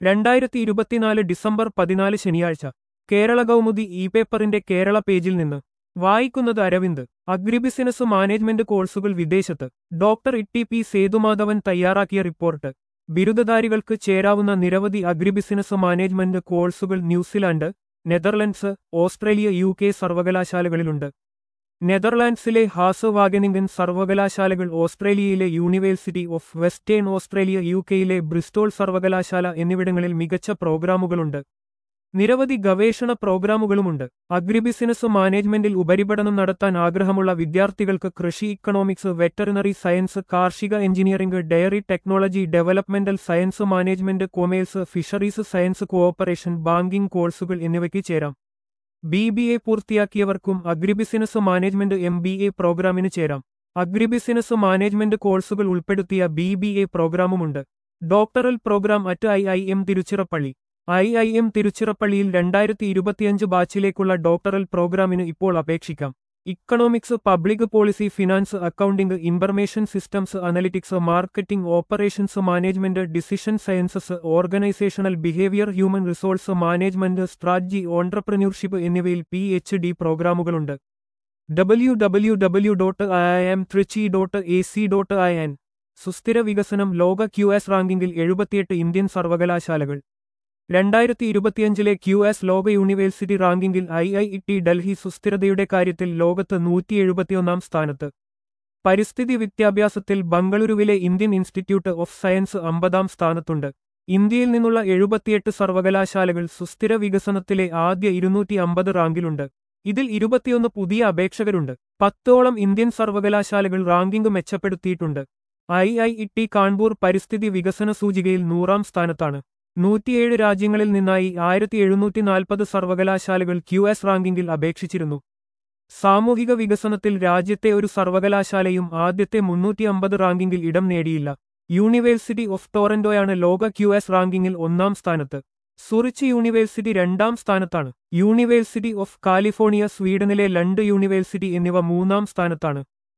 രണ്ടായിരത്തി ഇരുപത്തിനാല് ഡിസംബർ പതിനാല് ശനിയാഴ്ച കേരള കൗമുദി ഇ പേപ്പറിന്റെ കേരള പേജിൽ നിന്ന് വായിക്കുന്നത് അരവിന്ദ് അഗ്രിബിസിനസ് മാനേജ്മെന്റ് കോഴ്സുകൾ വിദേശത്ത് doctor E T P Sethumadhavan തയ്യാറാക്കിയ റിപ്പോർട്ട് ബിരുദധാരികൾക്ക് ചേരാവുന്ന നിരവധി അഗ്രിബിസിനസ് മാനേജ്മെന്റ് കോഴ്സുകൾ New Zealand Netherlands Australia U K സർവകലാശാലകളിലുണ്ട് നെതർലാൻഡ്സിലെ ഹാസ് വാഗനിംഗൻ സർവകലാശാലകൾ ഓസ്ട്രേലിയയിലെ university of Western Australia U കെയിലെ ബ്രിസ്റ്റോൾ സർവകലാശാല എന്നിവിടങ്ങളിൽ മികച്ച പ്രോഗ്രാമുകളുണ്ട് നിരവധി ഗവേഷണ പ്രോഗ്രാമുകളുമുണ്ട് അഗ്രിബിസിനസ് മാനേജ്മെന്റിൽ ഉപരിപഠനം നടത്താൻ ആഗ്രഹമുള്ള വിദ്യാർത്ഥികൾക്ക് കൃഷി ഇക്കണോമിക്സ് വെറ്ററിനറി സയൻസ് കാർഷിക engineering dairy technology developmental science management commerce fisheries science cooperation banking കോഴ്സുകൾ എന്നിവയ്ക്ക് ചേരാം ബി ബി എ പൂർത്തിയാക്കിയവർക്കും agribusiness management M B A പ്രോഗ്രാമിന് ചേരാം അഗ്രിബിസിനസ് മാനേജ്മെന്റ് കോഴ്സുകൾ ഉൾപ്പെടുത്തിയ ബി ബി എ പ്രോഗ്രാമുമുണ്ട് doctoral program at I I M Tiruchirappalli I I M തിരുച്ചിറപ്പള്ളിയിൽ രണ്ടായിരത്തി ഇരുപത്തിയഞ്ച് ബാച്ചിലേക്കുള്ള ഡോക്ടറൽ പ്രോഗ്രാമിന് ഇപ്പോൾ അപേക്ഷിക്കാം economics public policy finance accounting information systems analytics marketing operations management decision sciences organisational behaviour human resource management strategy entrepreneurship എന്നിവയിൽ H D ഡി പ്രോഗ്രാമുകളുണ്ട് W W W dot I M Trichy dot A C dot I N സുസ്ഥിര വികസനം ലോക Q S റാങ്കിങ്ങിൽ എഴുപത്തിയെട്ട് Indian സർവകലാശാലകൾ രണ്ടായിരത്തി ഇരുപത്തിയഞ്ചിലെ ക്യു എസ് ലോക യൂണിവേഴ്സിറ്റി റാങ്കിങ്ങിൽ ഐ ഐ ടി ഡൽഹി സുസ്ഥിരതയുടെ കാര്യത്തിൽ ലോകത്ത് നൂറ്റി എഴുപത്തിയൊന്നാം സ്ഥാനത്ത് പരിസ്ഥിതി വിദ്യാഭ്യാസത്തിൽ ബംഗളൂരുവിലെ ഇന്ത്യൻ ഇൻസ്റ്റിറ്റ്യൂട്ട് ഓഫ് സയൻസ് അമ്പതാം സ്ഥാനത്തുണ്ട് ഇന്ത്യയിൽ നിന്നുള്ള എഴുപത്തിയെട്ട് സർവകലാശാലകൾ സുസ്ഥിര വികസനത്തിലെ ആദ്യ ഇരുന്നൂറ്റി അമ്പത് റാങ്കിലുണ്ട് ഇതിൽ ഇരുപത്തിയൊന്ന് പുതിയ അപേക്ഷകരുണ്ട് പത്തോളം ഇന്ത്യൻ സർവകലാശാലകൾ റാങ്കിംഗ് മെച്ചപ്പെടുത്തിയിട്ടുണ്ട് ഐ ഐ ടി കാൺപൂർ പരിസ്ഥിതി വികസന സൂചികയിൽ നൂറാം സ്ഥാനത്താണ് നൂറ്റിയേഴ് രാജ്യങ്ങളിൽ നിന്നായി ആയിരത്തി എഴുന്നൂറ്റി നാൽപ്പത് സർവകലാശാലകൾ ക്യു എസ് റാങ്കിങ്ങിൽ അപേക്ഷിച്ചിരുന്നു സാമൂഹിക വികസനത്തിൽ രാജ്യത്തെ ഒരു സർവകലാശാലയും ആദ്യത്തെ മുന്നൂറ്റി അമ്പത് റാങ്കിങ്ങിൽ ഇടം നേടിയില്ല യൂണിവേഴ്സിറ്റി ഓഫ് ടോറന്റോയാണ് ലോക ക്യു എസ് റാങ്കിങ്ങിൽ ഒന്നാം സ്ഥാനത്ത് സുറിച്ച് യൂണിവേഴ്സിറ്റി രണ്ടാം സ്ഥാനത്താണ് യൂണിവേഴ്സിറ്റി ഓഫ് കാലിഫോർണിയ സ്വീഡനിലെ ലണ്ട് യൂണിവേഴ്സിറ്റി എന്നിവ മൂന്നാം സ്ഥാനത്താണ്